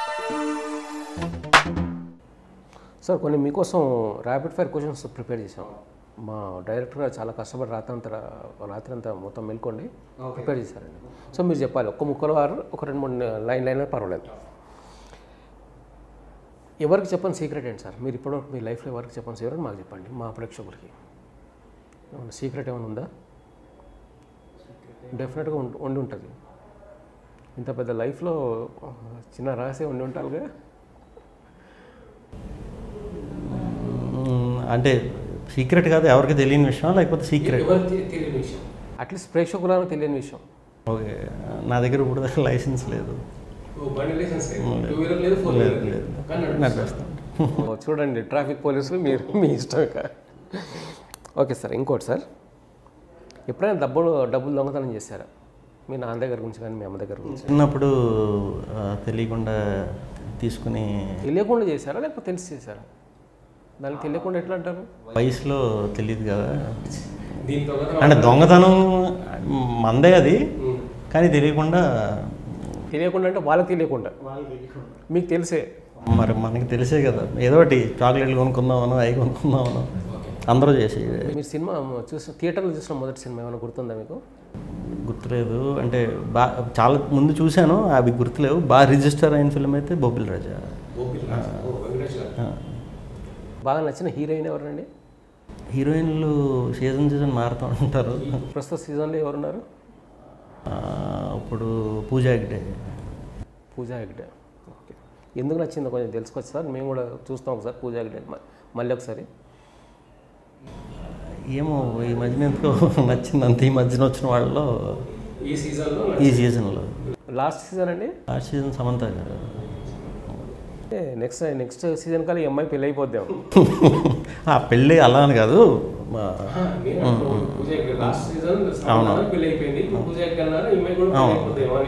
Sir కొన్ని మీకోసం rapid fire questions prepare చేసాం మా డైరెక్టర్ గారు చాలా కష్టపడి రాత్రి అంతా రాత్రి అంతా మొత్తం మేల్కోండి ప్రిపేర్ చేశారండి సో మీరు చెప్పాలి ఒక్క ముక్కల వారు ఒక రెండు మూడు లైన్ లైన్ పర్వాలేదు ఎవరికి చెప్పని సీక్రెట్ ఏంటి సార్ మీరు ఇప్పటివరకు మీ లైఫ్లో ఎవరికి చెప్పని సీక్రెట్ మాకు చెప్పండి మా ప్రేక్షకులకి ఏమన్నా సీక్రెట్ ఏమైనా ఉందా డెఫినెట్గా ఉండి ఉండి ఉంటుంది ఇంత పెద్ద లైఫ్లో చిన్న రహస్యం ఉండి ఉంటారుగా మ్మ్, అంటే సీక్రెట్ కాదు ఎవరికి తెలియని విషయం లేకపోతే సీక్రెట్ తెలియని విషయం అట్లీస్ట్ ప్రేక్షకులకు తెలియని విషయం ఓకే నా దగ్గర ఇప్పుడు దాకా లైసెన్స్ లేదు లేదు లేదు లేదు నడిపిస్తాను ఓ, చూడండి ట్రాఫిక్ పోలీసులు మీరు మీ ఇష్టం ఇక ఓకే సార్ ఇంకోటి సార్ ఎప్పుడైనా డబ్బులు డబ్బులు దొంగతనం చేశారా మీ నాన్న దగ్గర గురించి కానీ మీ అమ్మ దగ్గర గురించి చిన్నప్పుడు ఆ, తెలియకుండా తీసుకుని తెలియకుండా చేశారా లేకపోతే తెలిసి చేశారా దానికి తెలియకుండా ఎట్లా అంటారు వయసులో తెలియదు కదా దీంతో అంటే దొంగతనం మందే అది కానీ తెలియకుండా తెలియకుండా అంటే వాళ్ళకి తెలియకుండా మీకు తెలిసే మరి మనకి తెలిసే కదా ఏదో ఒకటి చాక్లెట్లు కొనుక్కుందామనో అవి కొనుక్కుందామనో అందరూ చేసి మీరు సినిమా చూసిన థియేటర్లో చూసిన మొదటి సినిమా ఏమైనా గుర్తుందా మీకు గుర్తులేదు అంటే బా చాలా ముందు చూశాను అవి గుర్తులేవు బాగా రిజిస్టర్ అయిన ఫిల్మ్ అయితే బొబ్బిల్ రాజా ఆ. బాగా నచ్చిన హీరోయిన్ ఎవరండి హీరోయిన్లు సీజన్ సీజన్ మారుతూ ఉంటారు ప్రస్తుత సీజన్లో ఎవరున్నారు ఆ, ఇప్పుడు పూజా హెగ్డే పూజా హెగ్డే ఓకే ఎందుకు నచ్చిందో కొంచెం తెలుసుకోవచ్చు సార్ మేము కూడా చూస్తాం ఒకసారి పూజా హెగ్డే మ- మళ్ళీ ఒకసారి ఏమో ఈ మధ్యన ఎందుకో నచ్చింది అంత ఈ మధ్యన వచ్చిన వాళ్ళలో ఈ సీజన్లో ఈ సీజన్లో లాస్ట్ సీజన్ అండి ఆ సీజన్ సమంత గారు నెక్స్ట్ నెక్స్ట్ సీజన్ కల్లా ఈ అమ్మాయి పెళ్ళి అయిపోద్దాం ఆ పెళ్ళి అలా అని కాదు మా- లాస్ట్ సీజన్ అవును. పెళ్ళి అయిపోయింది పూజ అవును